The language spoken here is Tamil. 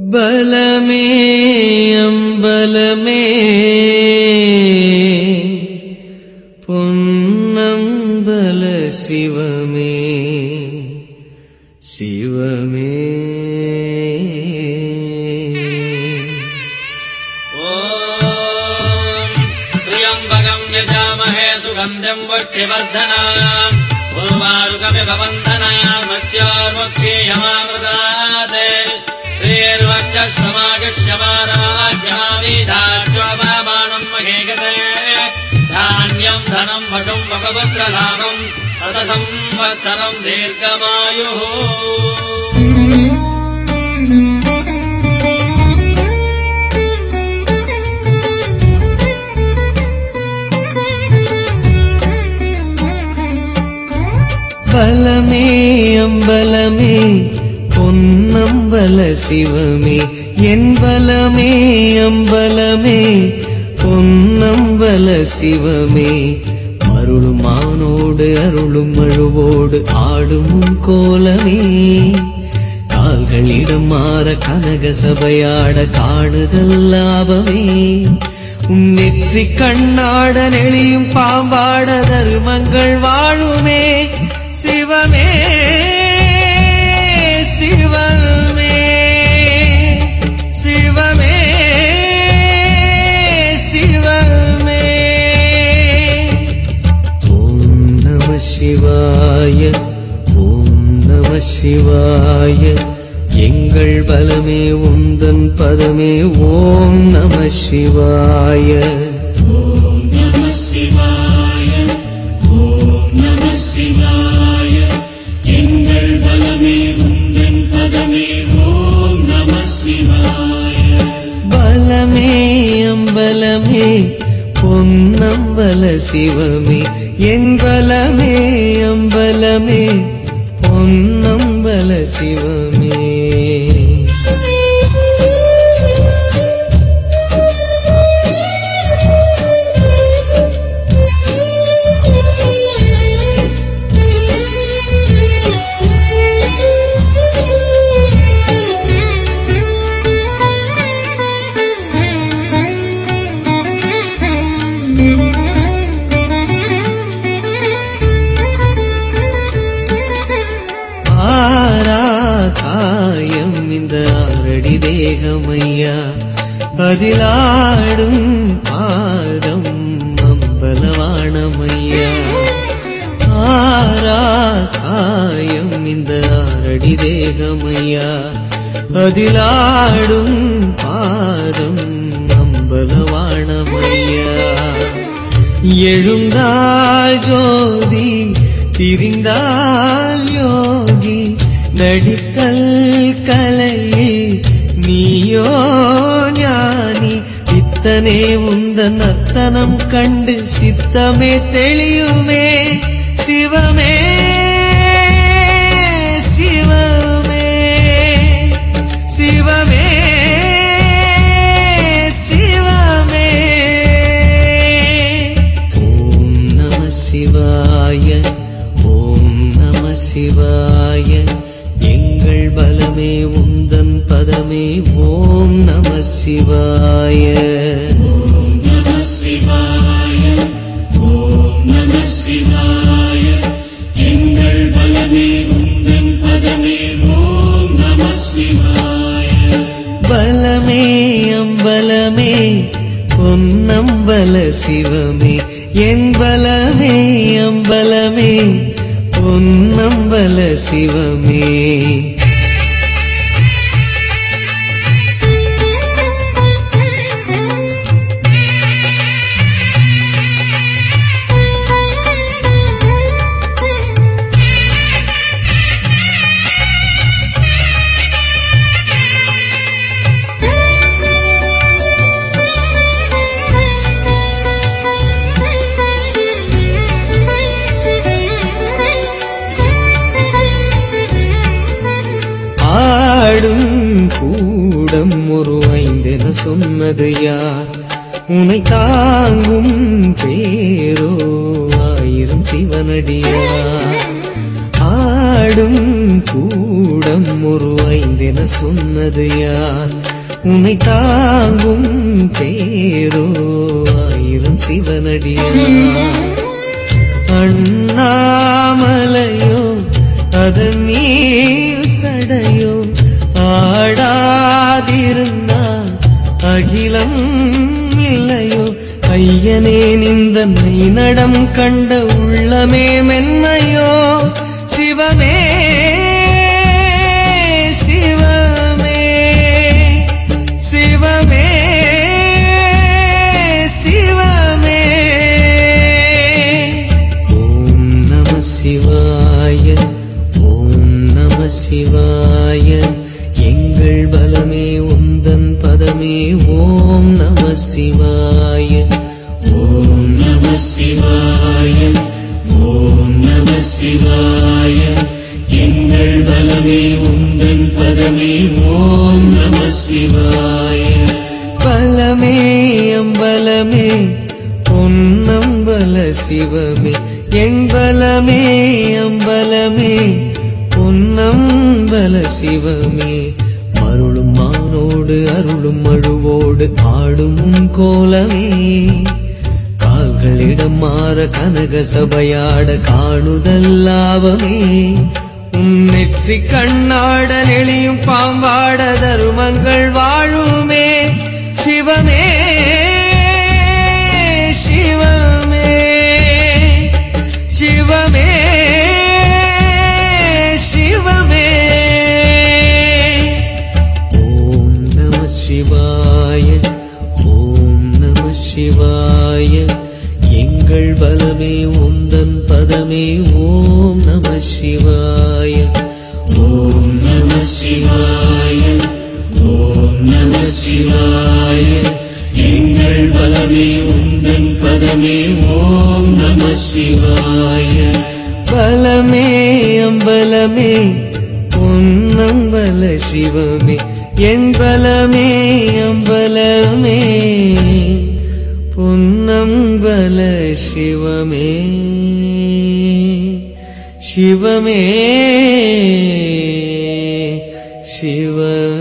பலமே அம்பலமே பொன்னம்பல சிவமே சிவமே त्र्यम्बकम् यजामहे सुगन्धम् वट्टिवर्धनाम् उर्वारुकमिव वन्दनाम् मृत्योर्मुक्षीयमामृतात् श्रीर्वक्षः समागस्यमाराज्यमावीधार्जोपमानम् महे गते धान्यम् धनम् वशम् वकपुत्रलाभम् शतसंवत्सरम् दीर्घमायुः பலமே அம்பலமே பொன்னம்பல சிவமே என் பலமே அம்பலமே பொன்னம்பல சிவமே அருளும் மானோடு அருளும் அழுவோடு ஆடும் உன் கோலமே கால்களிடம் மாற கனக சபையாட காணுதல் லாபமே உன் நெற்றி கண்ணாட நெளியும் பாம்பாட தர்மங்கள் வாழுமே சிவமே சிவமே சிவமே சிவமே ஓம் நம சிவாய ஓம் நம சிவாய எங்கள் பலமே உந்தன் பதமே ஓம் நம சிவாய நம சிவாய ஓம் நம சிவாய எங்கள் பலமே உந்தன் பதமே ஓம் நம சிவாய பலமே அம்பலமே பொன்னம்பல சிவமே என் பலமே அம்பலமே பொன்னம்பல சிவமே ஆரா காயம் இந்த ஆரடி தேகமையா அதிலாடும் பாதம் அம்பலவாணமையா ஆரா காயம் இந்த ஆரடி தேகமையா அதிலாடும் பாதம் அம்பலவாணமையா எழுந்தால் ஜோதி பிரிந்தால் யோகி நடித்தல் கலையில் நீயோ ஞானி இத்தனே உந்த நர்த்தனம் கண்டு சித்தமே தெளியுமே சிவமே சிவமே சிவமே சிவமே ஓம் நம சிவாய ஓம் நம சிவாய எங்கள் பலமே உந்தன் பதமே ஓம் நம சிவாய நம சிவாய ஓம் நம சிவாய எங்கள் பலமே உந்தன் பதமே ஓம் நம சிவாய பலமே அம்பலமே பொன்னம்பல சிவமே என் பலமே அம்பலமே பொன்னம்பல சிவமே ஆடும் கூடம் ஒரு ஐந்தென சொன்னது யார் உனை தாங்கும் பேரோ ஆயிரம் சிவனடியார் ஆடும் கூடம் ஒரு ஐந்தென சொன்னது யார் உன்னை தாங்கும் பேரோ ஆயிரம் சிவனடியார் அண்ணாமலையோ அதன் நீல் சடையோ ஆடாதிருந்தால் அகிலம் இல்லையோ ஐயனே நிந்த நடம் கண்ட உள்ளமே மென்மையோ சிவமே சிவமே சிவமே சிவமே ஓம் நம சிவாய ஓம் நம சிவாய எங்கள் பலமே உந்தன் பதமே ஓம் நம சிவாய ஓம் நம சிவாய ஓம் நம சிவாய எங்கள் பலமே உந்தன் பதமே ஓம் நம சிவாய பலமே அம்பலமே பொன்னம்பல சிவமே எம்பலமே அம்பலமே பொன்னம்பல சிவமே மருளும் மானோடு அருளும் மழுவோடு ஆடும் உன் கோலமே கால்களிடம் மாற கனக சபையாட காணுதல் லாபமே உன் நெற்றி கண்ணாட நெளியும் பாம்பாட தருமங்கள் வாழுமே சிவமே சிவமே சிவமே சிவமே ஓம் நம சிவாய ஓம் நம சிவாய எங்கள் பலமே உந்தன் பதமே ஓம் நம சிவாய ஓம் நம சிவாய ஓம் நம சிவாய எங்கள் பலமே உந்தன் பதமே ஓம் நம சிவாய பலமே அம்பலமே பொன்னம்பல சிவமே என் பலமே அம்பலமே பொன்னம்பல சிவமே சிவமே சிவமே